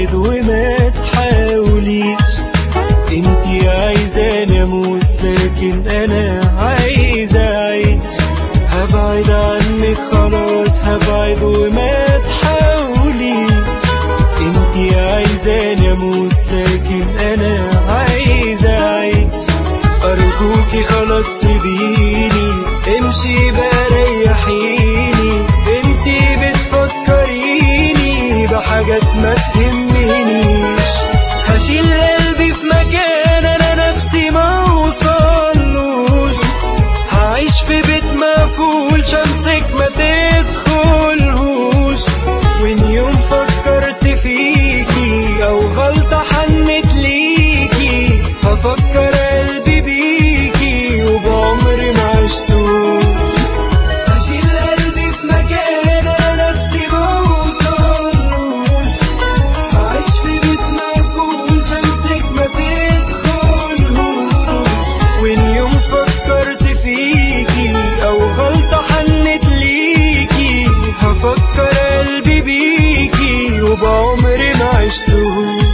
هبعد وما تحاوليش انتي عايزاني اموت لكن انا عايز اعيش هبعد عنك خلاص هبعد وما تحاوليش انتي عايزاني اموت لكن انا عايز اعيش ارجوكي خلاص سيبيني امشي بقى ريحيني انتي بتفكريني بحاجات ما تهمنيش هشيل قلبي في مكان انا نفسي ما اوصلوش هعيش في بيت مقفول شمسك ما تدخلهوش وان يوم فكرت فيكي او غلطة حنت ليكي هفكر قلبي بيكي وبعمري ما عشتوش هشيل قلبي في مكان انا نفسي ما اوصلوش عايش في بيت مقفول شمسك ما تدخلهوش وان يوم فكرت فيكي او غلطة حنت ليكي هفكر قلبي بيكي وبعمري ما عشتهوش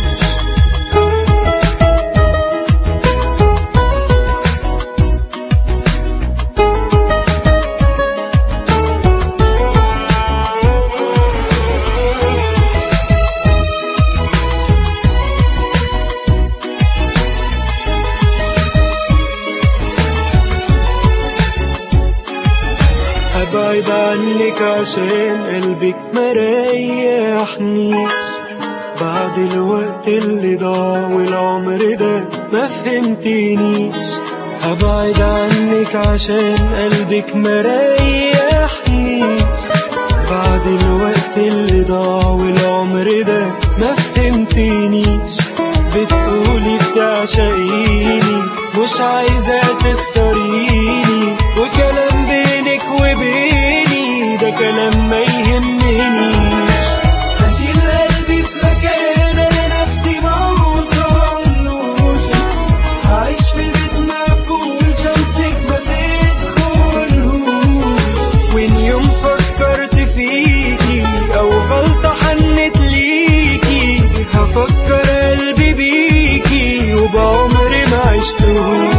هبعد عنك عشان قلبك مريحنيش بعد الوقت اللي ضاع والعمر ده ما فهمتنيش هبعد عنك عشان قلبك مريحنيش بعد الوقت اللي ضاع والعمر ده ما فهمتنيش بتقولي بتعشقيني مش عايزة تخسريني وكلام بينك وبيني ده كلام ما يهمنيش هشيل قلبي في مكان انا نفسي ما اوصلوش عايش في بيت مقفول شمسك ما تدخلهوش وان يوم فكرت فيكي او غلطة حنت ليكي هفكر قلبي بيكي وبعمري ما عشتهوش